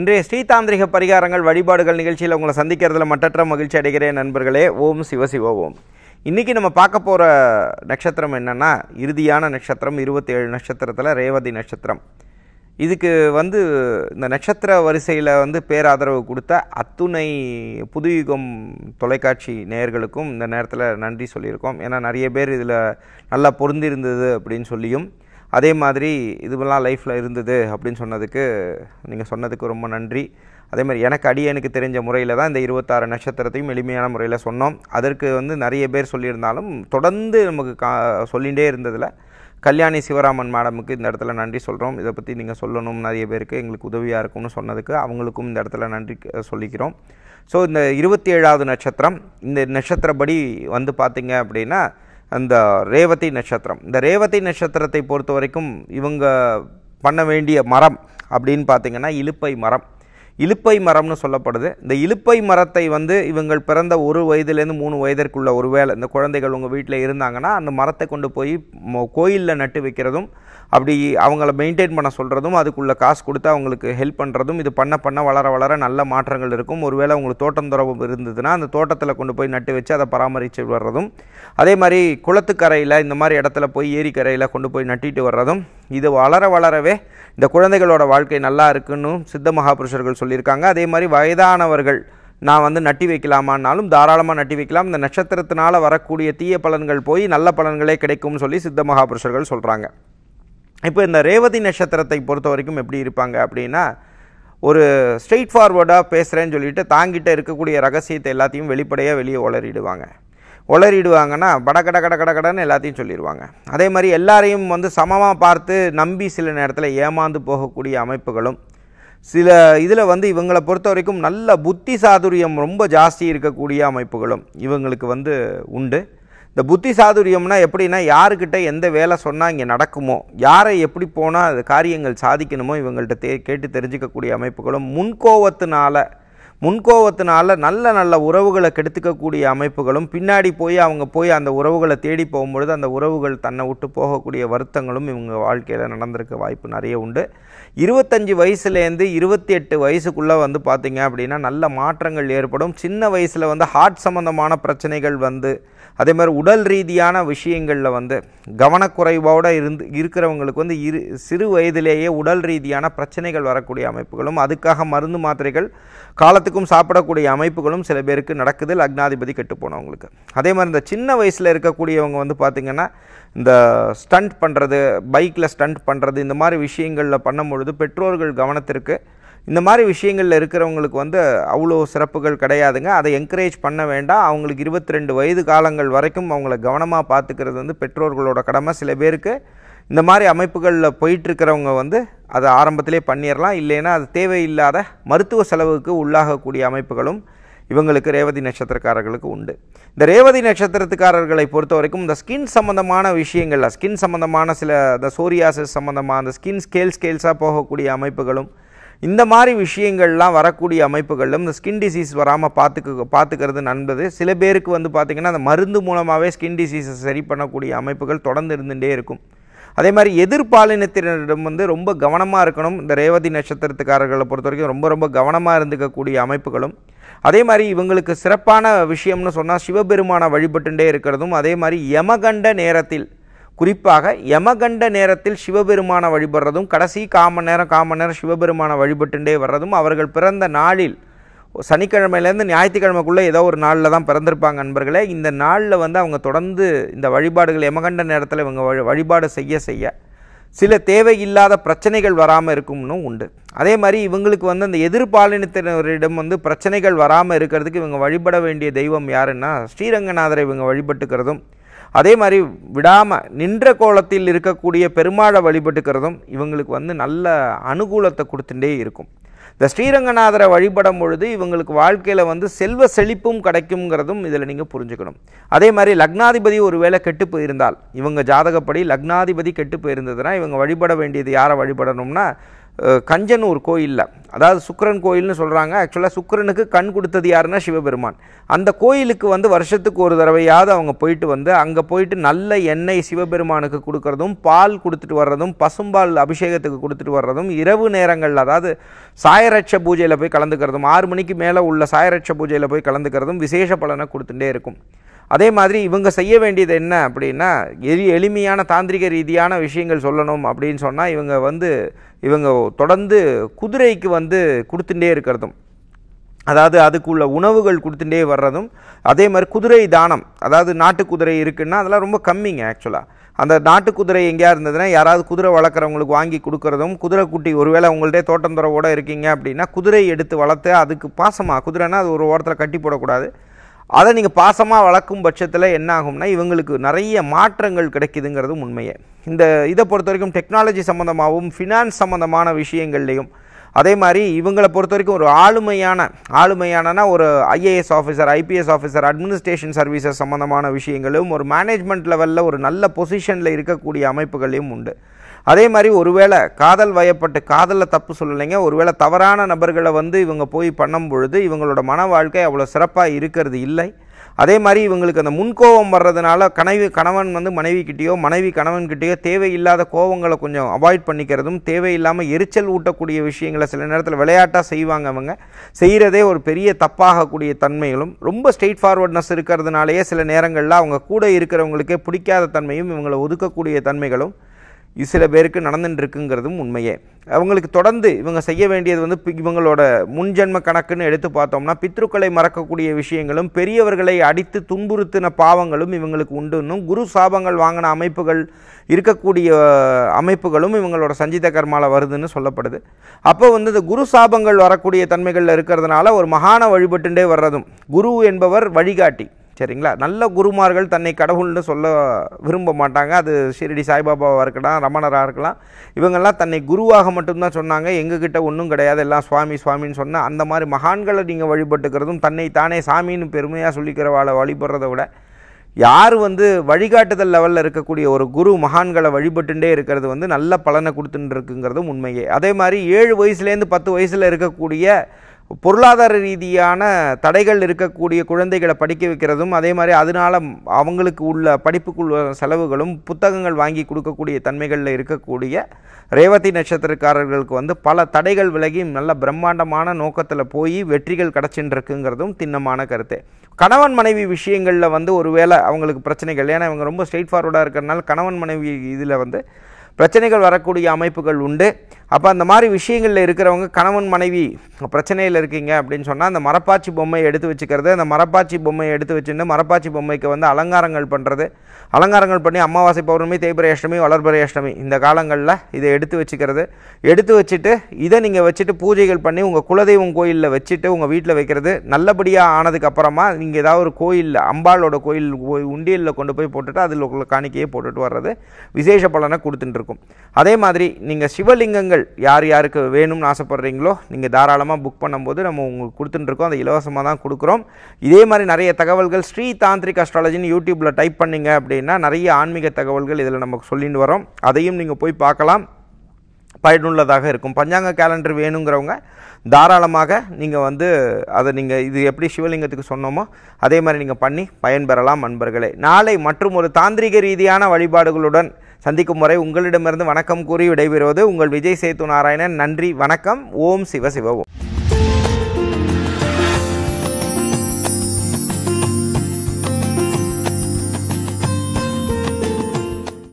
இன்றைய ஸ்ரீதாந்திரிக பரிகாரங்கள் வழிபாடுகள் நிகழ்ச்சியில் உங்களை சந்திக்கிறதுல மட்டற்ற மகிழ்ச்சி அடைகிறேன் நண்பர்களே ஓம் சிவசிவ ஓம் இன்றைக்கி நம்ம பார்க்க போகிற நட்சத்திரம் என்னென்னா இறுதியான நட்சத்திரம் இருபத்தேழு நட்சத்திரத்தில் ரேவதி நட்சத்திரம் இதுக்கு வந்து இந்த நட்சத்திர வரிசையில் வந்து பேராதரவு கொடுத்த அத்துணை புதுயுகம் தொலைக்காட்சி நேயர்களுக்கும் இந்த நேரத்தில் நன்றி சொல்லியிருக்கோம் ஏன்னா நிறைய பேர் இதில் நல்லா பொருந்திருந்தது அப்படின்னு சொல்லியும் அதே மாதிரி இதுவெல்லாம் லைஃப்பில் இருந்தது அப்படின்னு சொன்னதுக்கு நீங்கள் சொன்னதுக்கு ரொம்ப நன்றி அதே மாதிரி எனக்கு அடியனுக்கு தெரிஞ்ச முறையில் தான் இந்த இருபத்தாறு நட்சத்திரத்தையும் எளிமையான முறையில் சொன்னோம் அதற்கு வந்து நிறைய பேர் சொல்லியிருந்தாலும் தொடர்ந்து நமக்கு கா சொல்லிகிட்டே இருந்ததில் கல்யாணி சிவராமன் மேடமுக்கு இந்த இடத்துல நன்றி சொல்கிறோம் இதை பற்றி நீங்கள் சொல்லணும் நிறைய பேருக்கு எங்களுக்கு உதவியாக இருக்கும்னு சொன்னதுக்கு அவங்களுக்கும் இந்த இடத்துல நன்றி க- சொல்லிக்கிறோம் ஸோ இந்த இருபத்தி ஏழாவது நட்சத்திரம் இந்த நட்சத்திரப்படி வந்து பார்த்தீங்க அப்படின்னா அந்த ரேவதி நட்சத்திரம் இந்த ரேவதி நட்சத்திரத்தை பொறுத்த வரைக்கும் இவங்க பண்ண வேண்டிய மரம் அப்படின்னு பார்த்தீங்கன்னா இலுப்பை மரம் இலுப்பை மரம்னு சொல்லப்படுது இந்த இலுப்பை மரத்தை வந்து இவங்கள் பிறந்த ஒரு வயதுலேருந்து மூணு வயதிற்குள்ள ஒருவேளை இந்த குழந்தைகள் உங்கள் வீட்டில் இருந்தாங்கன்னா அந்த மரத்தை கொண்டு போய் கோயிலில் நட்டு வைக்கிறதும் அப்படி அவங்கள மெயின்டைன் பண்ண சொல்கிறதும் அதுக்குள்ள காசு கொடுத்து அவங்களுக்கு ஹெல்ப் பண்ணுறதும் இது பண்ண பண்ண வளர வளர நல்ல மாற்றங்கள் இருக்கும் ஒருவேளை உங்களுக்கு தோட்டம் துறவு இருந்ததுன்னா அந்த தோட்டத்தில் கொண்டு போய் நட்டு வச்சு அதை பராமரித்து வர்றதும் அதே மாதிரி குளத்துக்கரையில் இந்த மாதிரி இடத்துல போய் ஏரிக்கரையில் கொண்டு போய் நட்டிட்டு வர்றதும் இது வளர வளரவே இந்த குழந்தைகளோட வாழ்க்கை நல்லா இருக்குன்னு சித்த மகாபுருஷர்கள் சொல்லியிருக்காங்க அதே மாதிரி வயதானவர்கள் நான் வந்து நட்டி வைக்கலாமான்னாலும் தாராளமாக நட்டி வைக்கலாம் இந்த நட்சத்திரத்தினால வரக்கூடிய தீய பலன்கள் போய் நல்ல பலன்களே கிடைக்கும்னு சொல்லி சித்த மகாபுருஷர்கள் சொல்கிறாங்க இப்போ இந்த ரேவதி நட்சத்திரத்தை பொறுத்த வரைக்கும் எப்படி இருப்பாங்க அப்படின்னா ஒரு ஸ்ட்ரெயிட் ஃபார்வர்டாக பேசுகிறேன்னு சொல்லிட்டு தாங்கிட்ட இருக்கக்கூடிய ரகசியத்தை எல்லாத்தையும் வெளிப்படையாக வெளியே உளறிடுவாங்க உளறிடுவாங்கன்னா பட கட கட கட கடன்னு எல்லாத்தையும் சொல்லிடுவாங்க அதே மாதிரி எல்லாரையும் வந்து சமமாக பார்த்து நம்பி சில நேரத்தில் ஏமாந்து போகக்கூடிய அமைப்புகளும் சில இதில் வந்து இவங்களை பொறுத்த வரைக்கும் நல்ல புத்தி சாதுரியம் ரொம்ப ஜாஸ்தி இருக்கக்கூடிய அமைப்புகளும் இவங்களுக்கு வந்து உண்டு இந்த புத்தி சாதுரியம்னா எப்படின்னா யாருக்கிட்ட எந்த வேலை சொன்னால் இங்கே நடக்குமோ யாரை எப்படி போனால் அது காரியங்கள் சாதிக்கணுமோ இவங்கள்ட்ட தே கேட்டு தெரிஞ்சுக்கக்கூடிய அமைப்புகளும் முன்கோவத்தினால முன்கோவத்தினால நல்ல நல்ல உறவுகளை கெடுத்துக்கக்கூடிய அமைப்புகளும் பின்னாடி போய் அவங்க போய் அந்த உறவுகளை தேடி போகும்பொழுது அந்த உறவுகள் தன்னை விட்டு போகக்கூடிய வருத்தங்களும் இவங்க வாழ்க்கையில் நடந்திருக்க வாய்ப்பு நிறைய உண்டு இருபத்தஞ்சி வயசுலேருந்து இருபத்தி எட்டு வயசுக்குள்ளே வந்து பார்த்தீங்க அப்படின்னா நல்ல மாற்றங்கள் ஏற்படும் சின்ன வயசில் வந்து ஹார்ட் சம்மந்தமான பிரச்சனைகள் வந்து அதே மாதிரி உடல் ரீதியான விஷயங்களில் வந்து கவனக்குறைவோடு இருந்து இருக்கிறவங்களுக்கு வந்து இரு சிறு வயதிலேயே உடல் ரீதியான பிரச்சனைகள் வரக்கூடிய அமைப்புகளும் அதுக்காக மருந்து மாத்திரைகள் காலத்துக்கும் சாப்பிடக்கூடிய அமைப்புகளும் சில பேருக்கு நடக்குது லக்னாதிபதி கெட்டு போனவங்களுக்கு அதே மாதிரி இந்த சின்ன வயசில் இருக்கக்கூடியவங்க வந்து பார்த்திங்கன்னா இந்த ஸ்டண்ட் பண்ணுறது பைக்கில் ஸ்டண்ட் பண்ணுறது இந்த மாதிரி விஷயங்களில் பண்ணும்பொழுது பெற்றோர்கள் கவனத்திற்கு இந்த மாதிரி விஷயங்களில் இருக்கிறவங்களுக்கு வந்து அவ்வளோ சிறப்புகள் கிடையாதுங்க அதை என்கரேஜ் பண்ண வேண்டாம் அவங்களுக்கு இருபத்தி ரெண்டு வயது காலங்கள் வரைக்கும் அவங்கள கவனமாக பார்த்துக்கிறது வந்து பெற்றோர்களோட கடமை சில பேருக்கு இந்த மாதிரி அமைப்புகளில் போயிட்டுருக்கிறவங்க வந்து அதை ஆரம்பத்திலே பண்ணிடலாம் இல்லைன்னா அது தேவையில்லாத மருத்துவ செலவுக்கு உள்ளாகக்கூடிய அமைப்புகளும் இவங்களுக்கு ரேவதி நட்சத்திரக்காரர்களுக்கு உண்டு இந்த ரேவதி நட்சத்திரத்துக்காரர்களை பொறுத்த வரைக்கும் இந்த ஸ்கின் சம்மந்தமான விஷயங்களில் ஸ்கின் சம்மந்தமான சில இந்த சோரியாசிஸ் சம்மந்தமாக அந்த ஸ்கின் ஸ்கேல் ஸ்கேல்ஸாக போகக்கூடிய அமைப்புகளும் இந்த மாதிரி விஷயங்கள்லாம் வரக்கூடிய அமைப்புகளிலும் இந்த ஸ்கின் டிசீஸ் வராமல் பார்த்துக்க பார்த்துக்கிறது நல்லது சில பேருக்கு வந்து பார்த்திங்கன்னா அந்த மருந்து மூலமாகவே ஸ்கின் டிசீஸை சரி பண்ணக்கூடிய அமைப்புகள் தொடர்ந்து இருந்துகிட்டே இருக்கும் அதே மாதிரி எதிர்பாலினத்தினரிடம் வந்து ரொம்ப கவனமாக இருக்கணும் இந்த ரேவதி நட்சத்திரத்துக்காரர்களை பொறுத்த வரைக்கும் ரொம்ப ரொம்ப கவனமாக இருந்துக்கக்கூடிய அமைப்புகளும் அதே மாதிரி இவங்களுக்கு சிறப்பான விஷயம்னு சொன்னால் சிவபெருமானை வழிபட்டுட்டே இருக்கிறதும் அதே மாதிரி யமகண்ட நேரத்தில் குறிப்பாக யமகண்ட நேரத்தில் சிவபெருமானை வழிபடுறதும் கடைசி காமன் நேரம் காமன் நேரம் சிவபெருமானை வழிபட்டுட்டே வர்றதும் அவர்கள் பிறந்த நாளில் சனிக்கிழமையிலேருந்து ஞாயிற்றுக்கிழமைக்குள்ளே ஏதோ ஒரு நாளில் தான் பிறந்திருப்பாங்க நண்பர்களே இந்த நாளில் வந்து அவங்க தொடர்ந்து இந்த வழிபாடுகள் யமகண்ட நேரத்தில் இவங்க வழி- வழிபாடு செய்ய செய்ய சில தேவையில்லாத பிரச்சனைகள் வராமல் இருக்கும்னு உண்டு அதே மாதிரி இவங்களுக்கு வந்து அந்த எதிர்பாலினத்தினரிடம் வந்து பிரச்சனைகள் வராமல் இருக்கிறதுக்கு இவங்க வழிபட வேண்டிய தெய்வம் யாருன்னா ஸ்ரீரங்கநாதரை இவங்க வழிபட்டுக்கிறதும் அதே மாதிரி விடாமல் நின்ற கோலத்தில் இருக்கக்கூடிய பெருமாளை வழிபட்டுக்கிறதும் இவங்களுக்கு வந்து நல்ல அனுகூலத்தை கொடுத்துட்டே இருக்கும் இந்த ஸ்ரீரங்கநாதரை வழிபடும் பொழுது இவங்களுக்கு வாழ்க்கையில் வந்து செல்வ செழிப்பும் கிடைக்குங்கிறதும் இதில் நீங்கள் புரிஞ்சுக்கணும் அதே மாதிரி லக்னாதிபதி ஒருவேளை கெட்டு போயிருந்தால் இவங்க ஜாதகப்படி லக்னாதிபதி கெட்டு போயிருந்ததுன்னா இவங்க வழிபட வேண்டியது யாரை வழிபடணும்னா அஹ், கஞ்சனூர் கோயிலில் அதாவது சுக்கிரன் கோயில்னு சொல்கிறாங்க ஆக்சுவலாக சுக்கிரனுக்கு கண் கொடுத்தது யாருன்னா சிவபெருமான் அந்த கோயிலுக்கு வந்து வருஷத்துக்கு ஒரு தடவையாவது அவங்க போயிட்டு வந்து அங்கே போயிட்டு நல்ல எண்ணெய் சிவபெருமானுக்கு கொடுக்கறதும் பால் கொடுத்துட்டு வர்றதும் பசும்பால் அபிஷேகத்துக்கு கொடுத்துட்டு வர்றதும் இரவு நேரங்களில் அதாவது சாயரட்ச பூஜையில் போய் கலந்துக்கிறதும் ஆறு மணிக்கு மேலே உள்ள சாயரட்ச பூஜையில் போய் கலந்துக்கிறதும் விசேஷ பலனை கொடுத்துட்டே இருக்கும் அதே மாதிரி இவங்க செய்ய வேண்டியது என்ன அப்படின்னா எளி எளிமையான தாந்திரிக ரீதியான விஷயங்கள் சொல்லணும் அப்படின்னு சொன்னால் இவங்க வந்து இவங்க தொடர்ந்து குதிரைக்கு வந்து கொடுத்துட்டே இருக்கிறதும் அதாவது அதுக்குள்ள உணவுகள் கொடுத்துட்டே வர்றதும் அதே மாதிரி குதிரை தானம் அதாவது நாட்டு குதிரை இருக்குன்னா அதெல்லாம் ரொம்ப கம்மிங்க ஆக்சுவலாக அந்த நாட்டு குதிரை எங்கேயா இருந்ததுன்னா யாராவது குதிரை வளர்க்குறவங்களுக்கு வாங்கி கொடுக்கறதும் குதிரை குட்டி ஒருவேளை உங்கள்கிட்ட தோட்டந்துறவோட இருக்கீங்க அப்படின்னா குதிரை எடுத்து வளர்த்து அதுக்கு பாசமாக குதிரைனா அது ஒரு ஓரத்தில் கட்டி போடக்கூடாது அதை நீங்கள் பாசமாக வளர்க்கும் பட்சத்தில் என்ன ஆகும்னா இவங்களுக்கு நிறைய மாற்றங்கள் கிடைக்குதுங்கிறது உண்மையே இந்த இதை பொறுத்த வரைக்கும் டெக்னாலஜி சம்மந்தமாகவும் ஃபினான்ஸ் சம்மந்தமான விஷயங்கள்லையும் அதே மாதிரி இவங்களை பொறுத்த வரைக்கும் ஒரு ஆளுமையான ஆளுமையானனா ஒரு IAS officer IPS officer administration services சம்மந்தமான விஷயங்களும் ஒரு மேனேஜ்மெண்ட் லெவலில் ஒரு நல்ல பொசிஷனில் இருக்கக்கூடிய அமைப்புகளையும் உண்டு அதே மாதிரி ஒருவேளை காதல் வயப்பட்டு காதலில் தப்பு சொல்லலைங்க ஒருவேளை தவறான நபர்களை வந்து இவங்க போய் பண்ணும் பொழுது இவங்களோட மன வாழ்க்கை அவ்வளோ சிறப்பாக இருக்கிறது இல்லை அதே மாதிரி இவங்களுக்கு அந்த முன்கோபம் வர்றதுனால கனவு கணவன் வந்து மனைவிக்கிட்டேயோ மனைவி கணவன்கிட்டயோ தேவையில்லாத கோவங்களை கொஞ்சம் அவாய்ட் பண்ணிக்கிறதும் தேவையில்லாமல் எரிச்சல் ஊட்டக்கூடிய விஷயங்களை சில நேரத்தில் விளையாட்டாக செய்வாங்க அவங்க செய்கிறதே ஒரு பெரிய தப்பாகக்கூடிய தன்மைகளும் ரொம்ப ஸ்ட்ரெயிட் ஃபார்வர்ட்னஸ் இருக்கிறதுனாலேயே சில நேரங்களில் அவங்க கூட இருக்கிறவங்களுக்கே பிடிக்காத தன்மையும் இவங்களை ஒதுக்கக்கூடிய தன்மைகளும் இது சில பேருக்கு நடந்துட்டு இருக்குங்கிறதும் உண்மையே அவங்களுக்கு தொடர்ந்து இவங்க செய்ய வேண்டியது வந்து பி- இவங்களோட முன்ஜென்ம கணக்குன்னு எடுத்து பார்த்தோம்னா பித்ருக்களை மறக்கக்கூடிய விஷயங்களும் பெரியவர்களை அடித்து துன்புறுத்தின பாவங்களும் இவங்களுக்கு உண்டுன்னும் குரு சாபங்கள் வாங்கின அமைப்புகள் இருக்கக்கூடிய அமைப்புகளும் இவங்களோட சஞ்சித கர்மால வருதுன்னு சொல்லப்படுது அப்போ வந்து இந்த குரு சாபங்கள் வரக்கூடிய தன்மைகளில் இருக்கிறதுனால ஒரு மகான வழிபட்டுண்டே வர்றதும் குரு என்பவர் வழிகாட்டி சரிங்களா நல்ல குருமார்கள் தன்னை கடவுள்னு சொல்ல விரும்ப மாட்டாங்க அது ஷிரடி சாய்பாபாவாக இருக்கலாம் ரமணராக இருக்கலாம் இவங்கெல்லாம் தன்னை குருவாக மட்டும்தான் சொன்னாங்க எங்ககிட்ட ஒன்றும் கிடையாது எல்லாம் சுவாமி சுவாமின்னு சொன்னால் அந்த மாதிரி மகான்களை நீங்கள் வழிபட்டுக்கிறதும் தன்னை தானே சாமின்னு பெருமையாக சொல்லிக்கிறவாளை வழிபடுறதை விட யார் வந்து வழிகாட்டுதல் லெவலில் இருக்கக்கூடிய ஒரு குரு மகான்களை வழிபட்டுட்டே இருக்கிறது வந்து நல்ல பலனை கொடுத்துட்டு இருக்குங்கிறதும் உண்மையே அதே மாதிரி ஏழு வயசுலேருந்து பத்து வயசில் இருக்கக்கூடிய பொருளாதார ரீதியான தடைகள் இருக்கக்கூடிய குழந்தைகளை படிக்க வைக்கிறதும் அதே மாதிரி அதனால அவங்களுக்கு உள்ள படிப்புக்குள்ள செலவுகளும் புத்தகங்கள் வாங்கி கொடுக்கக்கூடிய தன்மைகளில் இருக்கக்கூடிய ரேவதி நட்சத்திரக்காரர்களுக்கு வந்து பல தடைகள் விலகி நல்ல பிரம்மாண்டமான நோக்கத்தில் போய் வெற்றிகள் கிடச்சின்னு இருக்குங்கிறதும் திண்ணமான கருத்து கணவன் மனைவி விஷயங்களில் வந்து ஒருவேளை அவங்களுக்கு பிரச்சனைகள் ஏன்னா இவங்க ரொம்ப ஸ்ட்ரெயிட் ஃபார்வர்டாக இருக்கிறனால கணவன் மனைவி இதில் வந்து பிரச்சனைகள் வரக்கூடிய அமைப்புகள் உண்டு அப்போ அந்த மாதிரி விஷயங்களில் இருக்கிறவங்க கணவன் மனைவி பிரச்சனையில் இருக்கீங்க அப்படின்னு சொன்னால் அந்த மரப்பாச்சி பொம்மையை எடுத்து வச்சுக்கிறது அந்த மரப்பாச்சி பொம்மையை எடுத்து வச்சுட்டு மரப்பாச்சி பொம்மைக்கு வந்து அலங்காரங்கள் பண்ணுறது அலங்காரங்கள் பண்ணி அமாவாசை பௌர்ணமி தேய்பிரை அஷ்டமி வளர்பிறை அஷ்டமி இந்த காலங்களில் இதை எடுத்து வச்சுக்கிறது எடுத்து வச்சுட்டு இதை நீங்கள் வச்சுட்டு பூஜைகள் பண்ணி உங்கள் குலதெய்வம் கோயிலில் வச்சுட்டு உங்கள் வீட்டில் வைக்கிறது நல்லபடியாக ஆனதுக்கு அப்புறமா நீங்கள் ஏதாவது ஒரு கோயிலில் அம்பாளோட கோயில் போய் உண்டியலில் கொண்டு போய் போட்டுட்டு அதில் உள்ள காணிக்கையே போட்டுட்டு வர்றது விசேஷ பலனை கொடுத்துட்டு இருக்கும் அதே மாதிரி நீங்கள் சிவலிங்கங்கள் யார் யாருக்கு வேணும்னு ஆசைப்படுறீங்களோ நீங்கள் தாராளமாக புக் பண்ணும்போது நம்ம உங்களுக்கு கொடுத்துட்டுருக்கோம் அதை இலவசமாக தான் கொடுக்குறோம் இதே மாதிரி நிறைய தகவல்கள் ஸ்ரீ தாந்திரிக் அஸ்ட்ராலஜின்னு யூடியூப்பில் டைப் பண்ணீங்க அப்படின்னா நிறைய ஆன்மீக தகவல்கள் இதில் நமக்கு சொல்லிட்டு வரோம் அதையும் நீங்கள் போய் பார்க்கலாம் பயனுள்ளதாக இருக்கும் பஞ்சாங்க கேலண்டர் வேணுங்கிறவங்க தாராளமாக நீங்கள் வந்து அதை நீங்கள் இது எப்படி சிவலிங்கத்துக்கு சொன்னோமோ அதே மாதிரி நீங்கள் பண்ணி பயன்பெறலாம் நண்பர்களே நாளை மற்றும் ஒரு தாந்திரிக ரீதியான வழிபாடுகளுடன் சந்திக்கும் வரை உங்களிடமிருந்து வணக்கம் கூறி விடைபெறுவது உங்கள் விஜய் சேத்து நாராயணன் நன்றி வணக்கம் ஓம் சிவ சிவ ஓம்